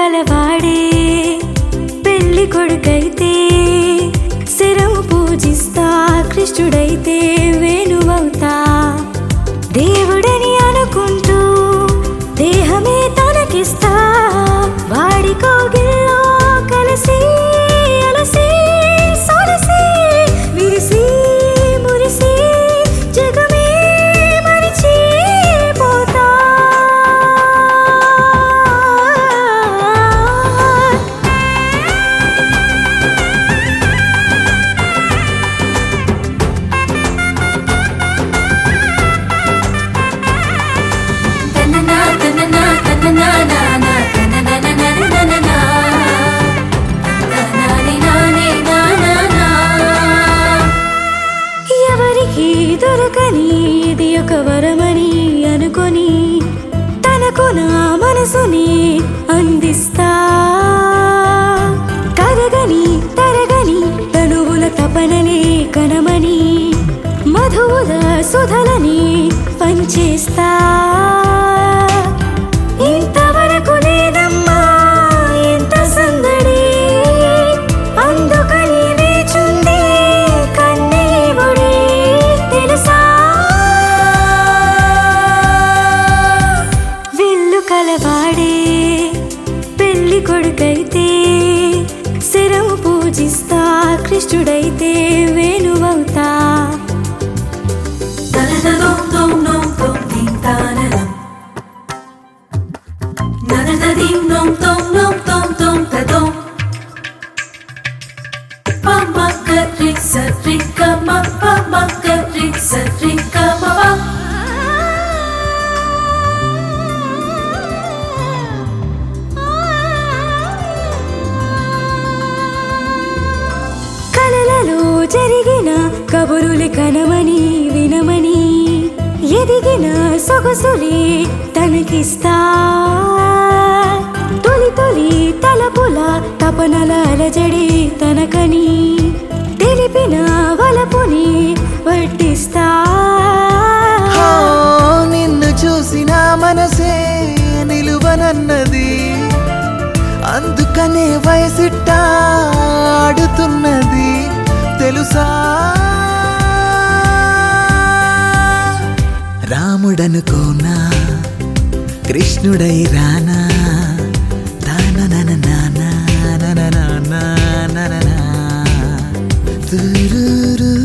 కలవాడే పెళ్లి కొడుకైతే శరం పూజిస్తా కృష్ణుడైతే వేణువవుతా దేవుడని అనుకుంటూ దేహమే తనకిస్తా వాడి కోగిల్లో కలిసి అలసి సొలసి విరిసి మురిసి జగమే మరిచిపోతా తననా తననా తననా నానా తననా నననా తనని నానే నానా ఎవరికి దొరకని ఇది ఒక వరమని అనుకొని తనకు నా మనసుని అందిస్తా కరగని తరగని తనువుల తపనలే కనమని మధువుల సుధలని పంచేస్తా ఇంతవరకు లేదమ్మా ఎంత సందడి అందుకని వేచుంది కన్నీవుడి తెలుసా విల్లు కలవాడే పెళ్లి కొడుకైతే శరం పూజిస్తా కృష్ణుడైతే వేణువవుతా తనదదోం దోం నోం తోం దీం తాననం ననదదీం నోం తోం నోం తోం తోం తదోం పమగరి సరి గమ పమగరి సరి గమ ప కలలలో జరిగిన కబురులు కనమని వినమని ఎదిగిన సొగసులే తనకిస్తా తొలి తొలి తలపుల తపనల అలజడి తనకని తెలిపిన వలపుని వడ్డిస్తా ఓ, నిన్ను చూసిన మనసే నిలువనన్నది అందుకనే వయసిట్ట ఆడుతున్నది తెలుసా రాముడనుకోనా కృష్ణుడై రానా తాననన నానా నననా నాననా తురురు